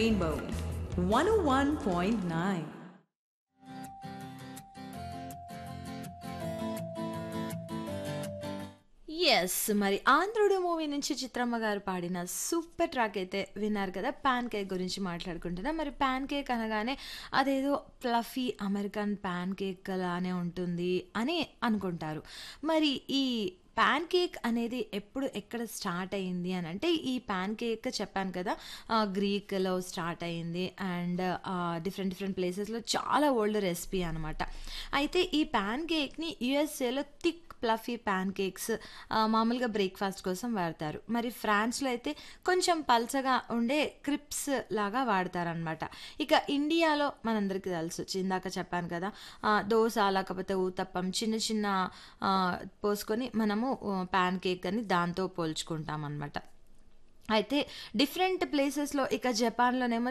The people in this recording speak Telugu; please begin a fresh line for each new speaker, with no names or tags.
Rainbow 101.9.
ఎస్ మరి ఆంధ్రుడు మూవీ నుంచి చిత్రమ్మ గారు పాడిన సూపర్ ట్రాక్ అయితే విన్నారు కదా ప్యాన్ కేక్ గురించి మాట్లాడుకుంటున్నా మరి ప్యాన్ కేక్ అనగానే అదేదో ఫ్లఫీ అమెరికన్ ప్యాన్ కేక్ లానే ఉంటుంది అని అనుకుంటారు మరి ఈ ప్యాన్ కేక్ అనేది ఎప్పుడు ఎక్కడ స్టార్ట్ అయింది అని అంటే ఈ ప్యాన్ కేక్ చెప్పాను కదా ఆ, గ్రీక్లో స్టార్ట్ అయింది అండ్ డిఫరెంట్ డిఫరెంట్ ప్లేసెస్లో చాలా ఓల్డ్ రెసిపీ అనమాట అయితే ఈ ప్యాన్ కేక్ని యుఎస్ఏలో థిక్ ప్లఫీ ప్యాన్ కేక్స్ మామూలుగా బ్రేక్ఫాస్ట్ కోసం వాడతారు మరి ఫ్రాన్స్లో అయితే కొంచెం పల్చగా ఉండే క్రిప్స్ లాగా వాడతారనమాట ఇక ఇండియాలో మనందరికీ తెలుసు ఇందాక చెప్పాను కదా ఆ, దోశ లేకపోతే ఊతప్పం చిన్న చిన్న ఆ, పోసుకొని మనము ప్యాన్ కేక్ అని దాంతో పోల్చుకుంటాం అనమాట అయితే డిఫరెంట్ ప్లేసెస్లో ఇక జపాన్లోనేమో